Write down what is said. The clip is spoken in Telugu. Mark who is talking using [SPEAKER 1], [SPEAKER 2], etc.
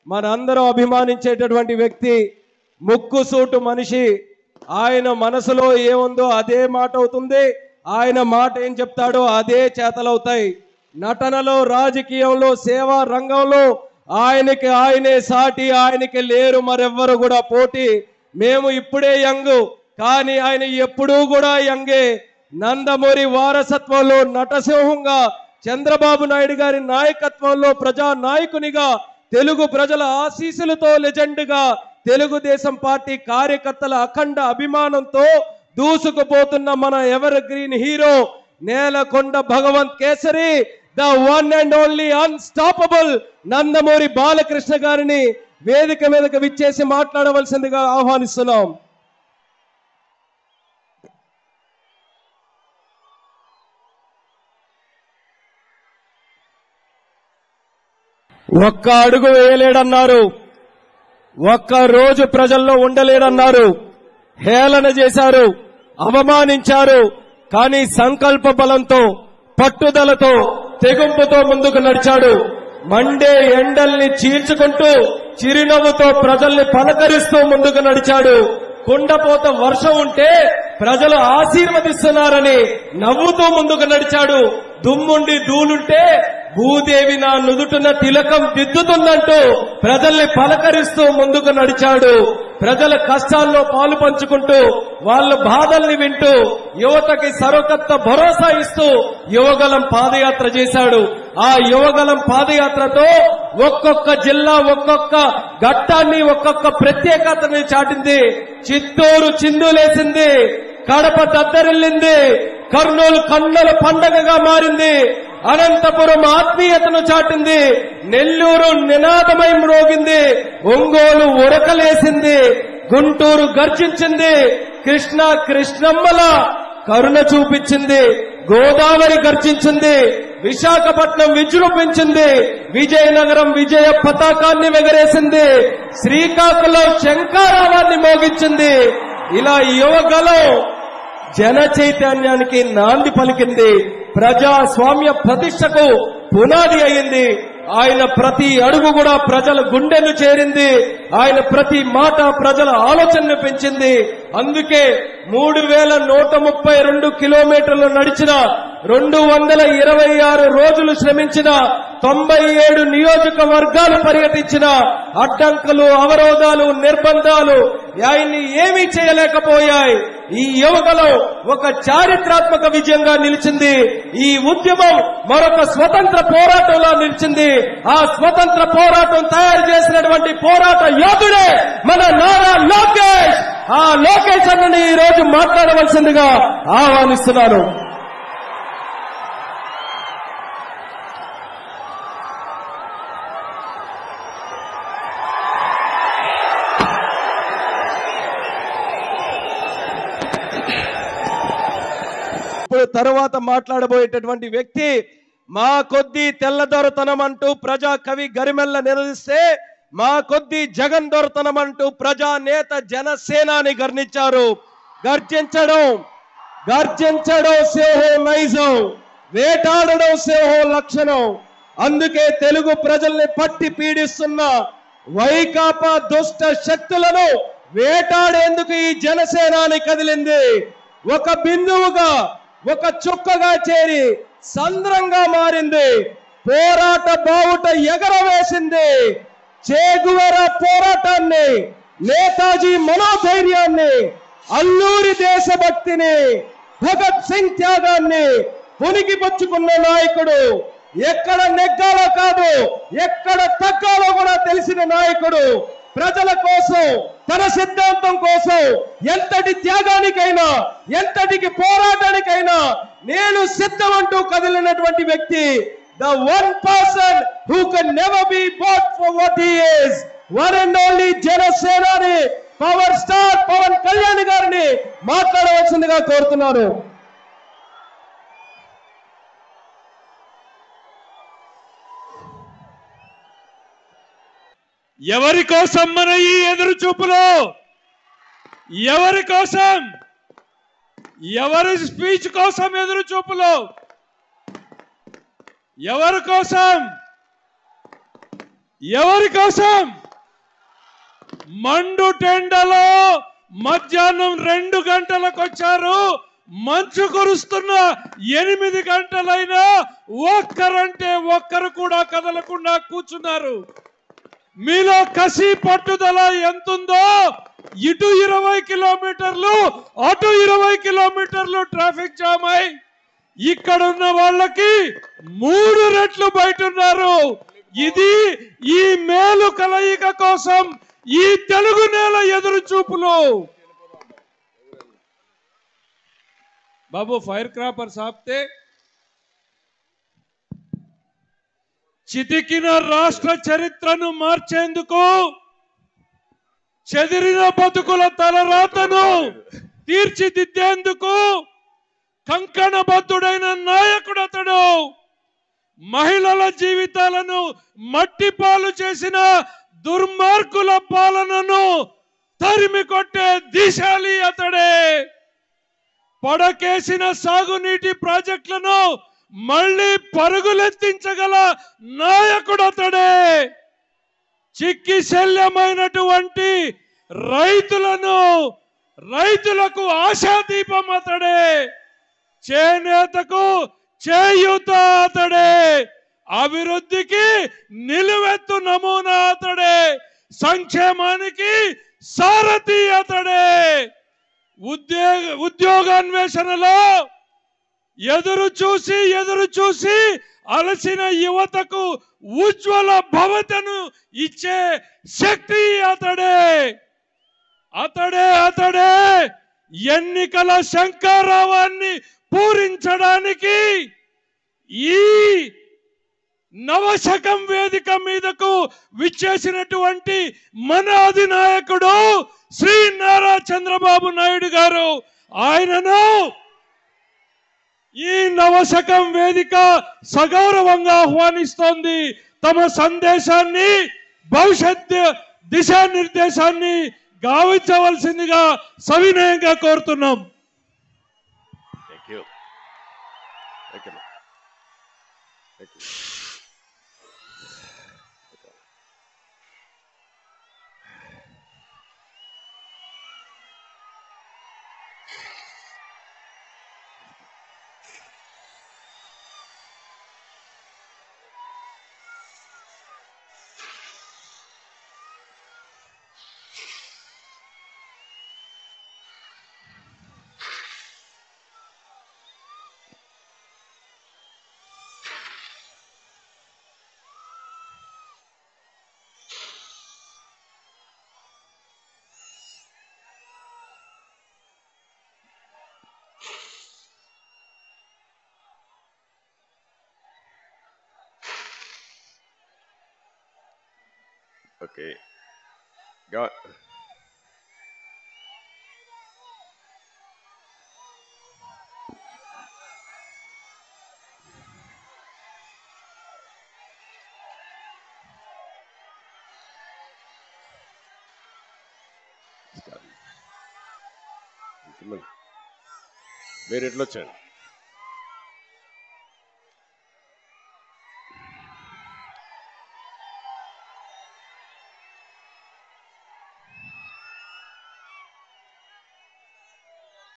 [SPEAKER 1] మనందరం అభిమానించేటటువంటి వ్యక్తి ముక్కుసూటు మనిషి ఆయన మనసులో ఏముందో అదే మాట అవుతుంది ఆయన మాట ఏం చెప్తాడో అదే చేతలవుతాయి నటనలో రాజకీయంలో సేవా రంగంలో ఆయనకి ఆయనే సాటి ఆయనకి లేరు మరెవ్వరు కూడా పోటీ మేము ఇప్పుడే యంగ్ కానీ ఆయన ఎప్పుడూ కూడా యంగే నందమూరి వారసత్వంలో నటసింహంగా చంద్రబాబు నాయుడు గారి నాయకత్వంలో ప్రజా నాయకునిగా తెలుగు ప్రజల ఆశీస్సులతో లెజెండ్గా తెలుగుదేశం పార్టీ కార్యకర్తల అఖండ అభిమానంతో దూసుకుపోతున్న మన evergreen hero Nelakonda Bhagavanth Kesari the one and only unstoppable Nandamuri Balakrishna గారిని వేదిక మీదకి విచ్చేసి మాట్లాడవలసిందిగా ఆహ్వానిస్తున్నాం ఒక్క అడుగు వేయలేడన్నారు ఒక్క రోజు ప్రజల్లో ఉండలేడన్నారు హేళన చేశారు అవమానించారు కానీ సంకల్ప బలంతో పట్టుదలతో తెగుంపుతో ముందుకు నడిచాడు మండే ఎండల్ని చీల్చుకుంటూ చిరునవ్వుతో ప్రజల్ని పలకరిస్తూ ముందుకు నడిచాడు కుండపోత వర్షం ఉంటే ప్రజలు ఆశీర్వదిస్తున్నారని నవ్వుతూ ముందుకు నడిచాడు దుమ్ముండి దూలుంటే భూదేవి నా నుదుటున తిలకం దిద్దుతుందంటూ ప్రజల్ని పలకరిస్తూ ముందుకు నడిచాడు ప్రజల కష్టాల్లో పాలు పంచుకుంటూ వాళ్ళ బాధల్ని వింటూ యువతకి సరకొత్త భరోసా ఇస్తూ యువగలం పాదయాత్ర చేశాడు ఆ యువగలం పాదయాత్రతో ఒక్కొక్క జిల్లా ఒక్కొక్క ఘట్టాన్ని ఒక్కొక్క ప్రత్యేకతని చాటింది చిత్తూరు చిందులేసింది కడప దద్దరిల్లింది కర్నూలు కన్నుల పండగగా మారింది అనంతపురం ఆత్మీయతను చాటింది నెల్లూరు నినాదమై మ్రోగింది ఒంగోలు ఉరకలేసింది గుంటూరు గర్జించింది కృష్ణ కృష్ణమ్మల కరుణ చూపించింది గోదావరి గర్జించింది విశాఖపట్నం విజృంభించింది విజయనగరం విజయ పతాకాన్ని ఎగరేసింది శ్రీకాకుళం శంకారావాన్ని మోగించింది ఇలా యువగలం జన చైతన్యానికి నాంది పలికింది ప్రజాస్వామ్య ప్రతిష్టకు పునాది అయింది ఆయన ప్రతి అడుగు కూడా ప్రజల గుండెను చేరింది ఆయన ప్రతి మాట ప్రజల ఆలోచనను పెంచింది అందుకే మూడు వేల నూట ముప్పై రెండు కిలోమీటర్లు నడిచిన రెండు వందల ఇరవై ఆరు రోజులు శ్రమించిన తొంభై ఏడు నియోజకవర్గాలు పర్యటించిన అడ్డంకులు అవరోధాలు నిర్బంధాలు ఆయన్ని ఏమీ చేయలేకపోయాయి ఈ యువకలో ఒక చారిత్రాత్మక విజయంగా నిలిచింది ఈ ఉద్యమం మరొక స్వతంత్ర పోరాటంలా నిలిచింది ఆ స్వతంత్ర పోరాటం తయారు చేసినటువంటి పోరాట యోధుడే మన నారా లోకేష్ ఆ లోకేష్ అన్నని ఈ రోజు మాట్లాడవలసిందిగా ఆహ్వానిస్తున్నాను ఇప్పుడు తరువాత మాట్లాడబోయేటటువంటి వ్యక్తి మా కొద్ది తెల్లదొరతనం అంటూ ప్రజా కవి గరిమెల్ల నిలదీస్తే మా కొద్ది జగన్ దొరతనం అంటూ ప్రజా నేత జనసేనాని గర్ణించారు గర్జించడం గర్జించడం సేహో నైజం వేటాడడం సేహో లక్షణం అందుకే తెలుగు ప్రజల్ని పట్టి పీడిస్తున్న వైకాపా దుష్ట శక్తులను వేటాడేందుకు ఈ జనసేనాని కదిలింది ఒక బిందువుగా ఒక చుక్కగా చేరి సంద్రంగా మారింది పోరాట బావుట ఎగరవేసింది చేగువెర పోరాటాన్ని నేతాజీ మనోధైర్యాన్ని అల్లూరి దేశభక్తిని భగత్ సింగ్ త్యాగాన్ని పునికి పుచ్చుకున్న నాయకుడు ఎక్కడ నెగ్గాలో కాదు ఎక్కడ తగ్గాలో కూడా తెలిసిన నాయకుడు ప్రజల కోసం తన సిద్ధాంతం కోసం ఎంతటి త్యాగానికైనా ఎంతటికి పోరాటానికైనా నేను సిద్ధమంటూ కదిలినటువంటి వ్యక్తి the one person who can never be bought for what he is one and only జనసేనాని పవర్ స్టార్ పవన్ కళ్యాణ్ గారిని మాట్లాడవలసిందిగా కోరుతున్నారు
[SPEAKER 2] ఎవరి కోసం మన ఈ ఎదురు చూపులో ఎవరి కోసం ఎవరి స్పీచ్ కోసం ఎదురు చూపులో ఎవరి కోసం ఎవరి కోసం మండు టెండలో మధ్యాహ్నం రెండు గంటలకు వచ్చారు మంచు కురుస్తున్న ఎనిమిది గంటలైనా ఒక్కరంటే ఒక్కరు కూడా కదలకుండా కూర్చున్నారు మీలో కసి పట్టుదల ఎంతుందో ఇటు ఇరవై కిలోమీటర్లు అటు ఇరవై కిలోమీటర్లు ట్రాఫిక్ జామ్ అయి ఇక్కడ ఉన్న వాళ్ళకి మూడు రెట్లు బయట ఉన్నారు ఇది ఈ మేలు కలయిక కోసం ఈ తెలుగు నేల ఎదురు చూపులు బాబు ఫైర్ క్రాపర్స్ ఆపితే చితికిన రాష్ట్ర చరిత్రను మార్చేందుకు చెదిరిన బతుకుల తలరాతను తీర్చిదిద్దేందుకు కంకణబద్ధుడైన నాయకుడు అతడు మహిళల జీవితాలను మట్టి పాలు చేసిన దుర్మార్గుల పాలనను తరిమి కొట్టే దిశాలి అతడే పడకేసిన సాగునీటి ప్రాజెక్టులను మళ్ళీ పరుగులెత్తించగల నాయకుడు అతడే చిక్కి శల్యమైనటువంటి రైతులను రైతులకు ఆశాదీపం అతడే చేనేతకు చేయూత అతడే అభివృద్ధికి నిలువెత్తు నమూనా అతడే సంక్షేమానికి సారథి అతడే ఉద్యోగ ఉద్యోగాన్వేషణలో ఎదురు చూసి ఎదురు చూసి అలసిన యువతకు ఉజ్వల భవతను ఇచ్చే శక్తి అతడే అతడే అతడే ఎన్నికల శంకారావాన్ని పూరించడానికి ఈ నవశకం వేదిక మీదకు విచ్చేసినటువంటి మన అధినాయకుడు శ్రీ నారా చంద్రబాబు నాయుడు గారు ఆయనను ఈ నవశకం వేదిక సగౌరవంగా ఆహ్వానిస్తోంది తమ సందేశాన్ని భవిష్యత్ దిశానిర్దేశాన్ని గావించవలసిందిగా సవినయంగా కోరుతున్నాం
[SPEAKER 3] Thank you. Thank you. Thank you. Okay. Got. మీరు ఎట్లా వచ్చాను